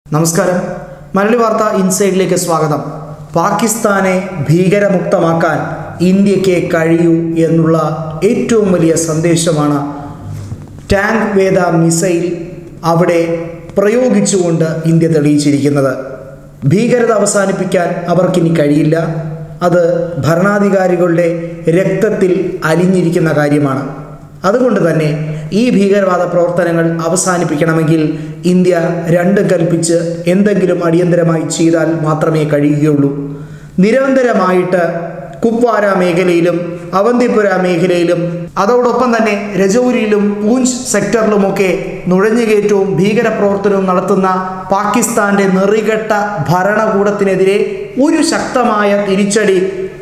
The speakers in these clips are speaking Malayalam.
നമസ്കാരം മലയാളി വാർത്ത ഇൻസൈഡിലേക്ക് സ്വാഗതം പാകിസ്ഥാനെ ഭീകരമുക്തമാക്കാൻ ഇന്ത്യക്ക് കഴിയൂ എന്നുള്ള ഏറ്റവും വലിയ സന്ദേശമാണ് ടാങ്ക് വേദ മിസൈൽ അവിടെ പ്രയോഗിച്ചുകൊണ്ട് ഇന്ത്യ തെളിയിച്ചിരിക്കുന്നത് ഭീകരത അവസാനിപ്പിക്കാൻ അവർക്കിനി കഴിയില്ല അത് ഭരണാധികാരികളുടെ രക്തത്തിൽ അലിഞ്ഞിരിക്കുന്ന കാര്യമാണ് അതുകൊണ്ട് തന്നെ ഈ ഭീകരവാദ പ്രവർത്തനങ്ങൾ അവസാനിപ്പിക്കണമെങ്കിൽ ഇന്ത്യ രണ്ടും കൽപ്പിച്ച് എന്തെങ്കിലും അടിയന്തരമായി ചെയ്താൽ മാത്രമേ കഴിയുകയുള്ളൂ നിരന്തരമായിട്ട് കുപ്വാര മേഖലയിലും അവന്തിപുര മേഖലയിലും അതോടൊപ്പം തന്നെ രജൌരിയിലും പൂഞ്ച് സെക്ടറിലുമൊക്കെ നുഴഞ്ഞുകയറ്റവും ഭീകരപ്രവർത്തനവും നടത്തുന്ന പാകിസ്ഥാന്റെ നെറികെട്ട ഭരണകൂടത്തിനെതിരെ ഒരു ശക്തമായ തിരിച്ചടി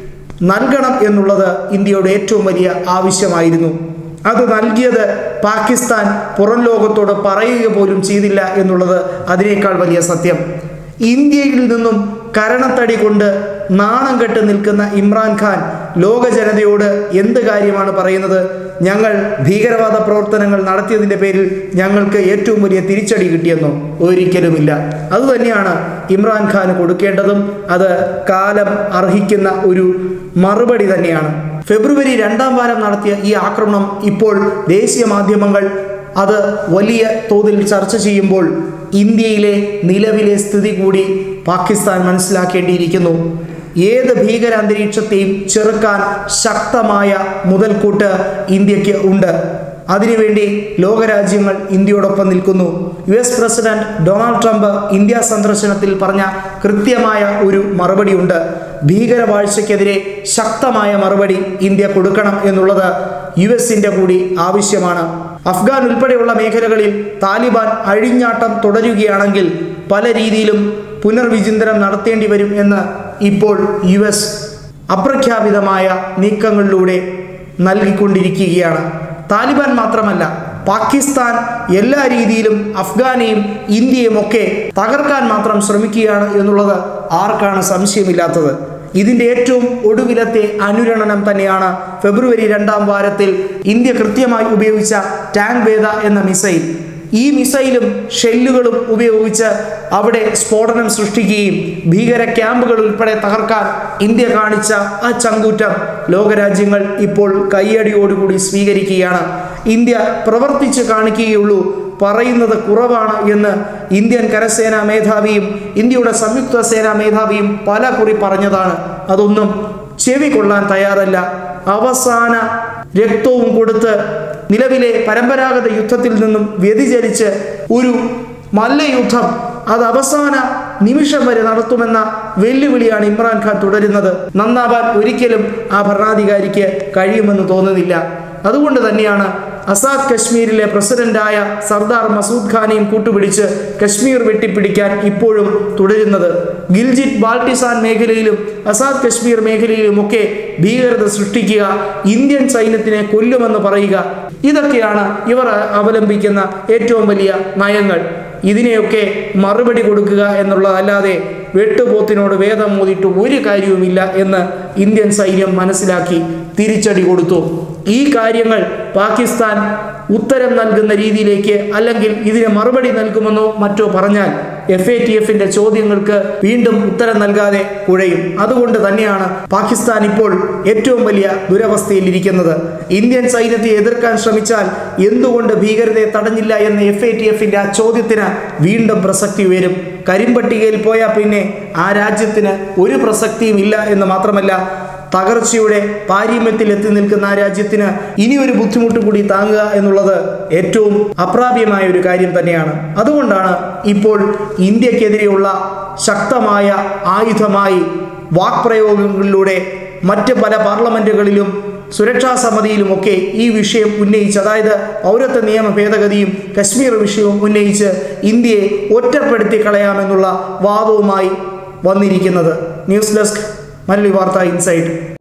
നൽകണം എന്നുള്ളത് ഇന്ത്യയുടെ ഏറ്റവും വലിയ ആവശ്യമായിരുന്നു അത് നൽകിയത് പാകിസ്ഥാൻ പുറം ലോകത്തോട് പറയുക പോലും ചെയ്തില്ല എന്നുള്ളത് അതിനേക്കാൾ വലിയ സത്യം ഇന്ത്യയിൽ നിന്നും കരണത്തടി കൊണ്ട് നാണം കെട്ട് നിൽക്കുന്ന ഇമ്രാൻഖാൻ ലോക ജനതയോട് എന്ത് കാര്യമാണ് പറയുന്നത് ഞങ്ങൾ ഭീകരവാദ പ്രവർത്തനങ്ങൾ നടത്തിയതിൻ്റെ പേരിൽ ഞങ്ങൾക്ക് ഏറ്റവും വലിയ തിരിച്ചടി കിട്ടിയെന്നോ ഒരിക്കലുമില്ല അതുതന്നെയാണ് ഇമ്രാൻഖാന് കൊടുക്കേണ്ടതും അത് കാലം അർഹിക്കുന്ന ഒരു മറുപടി തന്നെയാണ് ഫെബ്രുവരി രണ്ടാം വാരം നടത്തിയ ഈ ആക്രമണം ഇപ്പോൾ ദേശീയ മാധ്യമങ്ങൾ അത് വലിയ തോതിൽ ചർച്ച ചെയ്യുമ്പോൾ ഇന്ത്യയിലെ നിലവിലെ സ്ഥിതി കൂടി പാകിസ്ഥാൻ മനസ്സിലാക്കേണ്ടിയിരിക്കുന്നു ഏത് ഭീകര അന്തരീക്ഷത്തെയും ചെറുക്കാൻ ശക്തമായ മുതൽക്കൂട്ട് ഇന്ത്യക്ക് ഉണ്ട് അതിനുവേണ്ടി ലോകരാജ്യങ്ങൾ ഇന്ത്യയോടൊപ്പം നിൽക്കുന്നു U S president Donald Trump India സന്ദർശനത്തിൽ പറഞ്ഞ കൃത്യമായ ഒരു മറുപടിയുണ്ട് ഭീകരവാഴ്ചയ്ക്കെതിരെ ശക്തമായ മറുപടി ഇന്ത്യ കൊടുക്കണം എന്നുള്ളത് യു എസിൻ്റെ കൂടി ആവശ്യമാണ് അഫ്ഗാൻ ഉൾപ്പെടെയുള്ള മേഖലകളിൽ താലിബാൻ അഴിഞ്ഞാട്ടം തുടരുകയാണെങ്കിൽ പല രീതിയിലും പുനർവിചിന്തനം നടത്തേണ്ടി വരും എന്ന് ഇപ്പോൾ യു എസ് അപ്രഖ്യാപിതമായ നീക്കങ്ങളിലൂടെ നൽകിക്കൊണ്ടിരിക്കുകയാണ് താലിബാൻ മാത്രമല്ല പാകിസ്ഥാൻ എല്ലാ രീതിയിലും അഫ്ഗാനെയും ഇന്ത്യയും ഒക്കെ തകർക്കാൻ മാത്രം ശ്രമിക്കുകയാണ് എന്നുള്ളത് ആർക്കാണ് സംശയമില്ലാത്തത് ഇതിൻ്റെ ഏറ്റവും ഒടുവിലത്തെ അനുരണനം തന്നെയാണ് ഫെബ്രുവരി രണ്ടാം വാരത്തിൽ ഇന്ത്യ കൃത്യമായി ഉപയോഗിച്ച ടാങ്ക് വേദ എന്ന മിസൈൽ ഈ മിസൈലും ഷെല്ലുകളും ഉപയോഗിച്ച് അവിടെ സ്ഫോടനം സൃഷ്ടിക്കുകയും ഭീകര ക്യാമ്പുകൾ ഉൾപ്പെടെ തകർക്കാൻ ഇന്ത്യ കാണിച്ച ആ ചങ്കൂറ്റം ലോകരാജ്യങ്ങൾ ഇപ്പോൾ കയ്യടിയോടുകൂടി സ്വീകരിക്കുകയാണ് ഇന്ത്യ പ്രവർത്തിച്ച് കാണിക്കുകയുള്ളൂ പറയുന്നത് കുറവാണ് എന്ന് ഇന്ത്യൻ കരസേനാ മേധാവിയും ഇന്ത്യയുടെ സംയുക്ത സേനാ മേധാവിയും പല കുറി പറഞ്ഞതാണ് അതൊന്നും ചെവി കൊള്ളാൻ തയ്യാറല്ല അവസാന രക്തവും കൊടുത്ത് നിലവിലെ പരമ്പരാഗത യുദ്ധത്തിൽ നിന്നും വ്യതിചലിച്ച് ഒരു മല്ലയുദ്ധം അത് അവസാന നിമിഷം വരെ നടത്തുമെന്ന വെല്ലുവിളിയാണ് ഇമ്രാൻഖാൻ തുടരുന്നത് നന്നാവാൻ ഒരിക്കലും ആ ഭരണാധികാരിക്ക് കഴിയുമെന്ന് തോന്നുന്നില്ല അതുകൊണ്ട് തന്നെയാണ് അസാദ് കശ്മീരിലെ പ്രസിഡന്റായ സർദാർ മസൂദ് ഖാനെയും കൂട്ടുപിടിച്ച് കശ്മീർ വെട്ടിപ്പിടിക്കാൻ ഇപ്പോഴും തുടരുന്നത് ഗിൽജിറ്റ് ബാൾട്ടിസാൻ മേഖലയിലും അസാദ് കശ്മീർ മേഖലയിലുമൊക്കെ ഭീകരത സൃഷ്ടിക്കുക ഇന്ത്യൻ സൈന്യത്തിനെ കൊല്ലുമെന്ന് പറയുക ഇതൊക്കെയാണ് ഇവർ അവലംബിക്കുന്ന ഏറ്റവും വലിയ നയങ്ങൾ ഇതിനെയൊക്കെ മറുപടി കൊടുക്കുക എന്നുള്ളതല്ലാതെ വെട്ടുപോത്തിനോട് വേദം മോതിയിട്ട് ഒരു കാര്യവുമില്ല എന്ന് ഇന്ത്യൻ സൈന്യം മനസ്സിലാക്കി തിരിച്ചടി കൊടുത്തു ഈ കാര്യങ്ങൾ പാകിസ്ഥാൻ ഉത്തരം നൽകുന്ന രീതിയിലേക്ക് അല്ലെങ്കിൽ ഇതിന് മറുപടി നൽകുമെന്നോ മറ്റോ പറഞ്ഞാൽ എഫ് എ ടി എഫിന്റെ ചോദ്യങ്ങൾക്ക് വീണ്ടും ഉത്തരം നൽകാതെ കുഴയും അതുകൊണ്ട് തന്നെയാണ് പാകിസ്ഥാൻ ഇപ്പോൾ ഏറ്റവും വലിയ ദുരവസ്ഥയിലിരിക്കുന്നത് ഇന്ത്യൻ സൈന്യത്തെ എതിർക്കാൻ ശ്രമിച്ചാൽ എന്തുകൊണ്ട് ഭീകരതയെ തടഞ്ഞില്ല എന്ന എഫ് എ ടി എഫിന്റെ ആ ചോദ്യത്തിന് വീണ്ടും പ്രസക്തി ഉയരും കരിമ്പട്ടികയിൽ പോയാൽ പിന്നെ ആ രാജ്യത്തിന് ഒരു പ്രസക്തിയും ഇല്ല എന്ന് മാത്രമല്ല തകർച്ചയുടെ പാരീമ്യത്തിൽ എത്തി നിൽക്കുന്ന ആ രാജ്യത്തിന് ഇനി ഒരു ബുദ്ധിമുട്ട് കൂടി താങ്ങുക എന്നുള്ളത് ഏറ്റവും അപ്രാപ്യമായ ഒരു കാര്യം തന്നെയാണ് അതുകൊണ്ടാണ് ഇപ്പോൾ ഇന്ത്യക്കെതിരെയുള്ള ശക്തമായ ആയുധമായി വാക്പ്രയോഗങ്ങളിലൂടെ മറ്റ് പല പാർലമെന്റുകളിലും സുരക്ഷാ സമിതിയിലുമൊക്കെ ഈ വിഷയം ഉന്നയിച്ച് അതായത് പൗരത്വ നിയമ ഭേദഗതിയും കശ്മീർ വിഷയവും ഉന്നയിച്ച് ഇന്ത്യയെ ഒറ്റപ്പെടുത്തി കളയാമെന്നുള്ള വാദവുമായി വന്നിരിക്കുന്നത് ന്യൂസ് ഡെസ്ക് മല്ലി വാർത്ത ഇൻസൈറ്റ്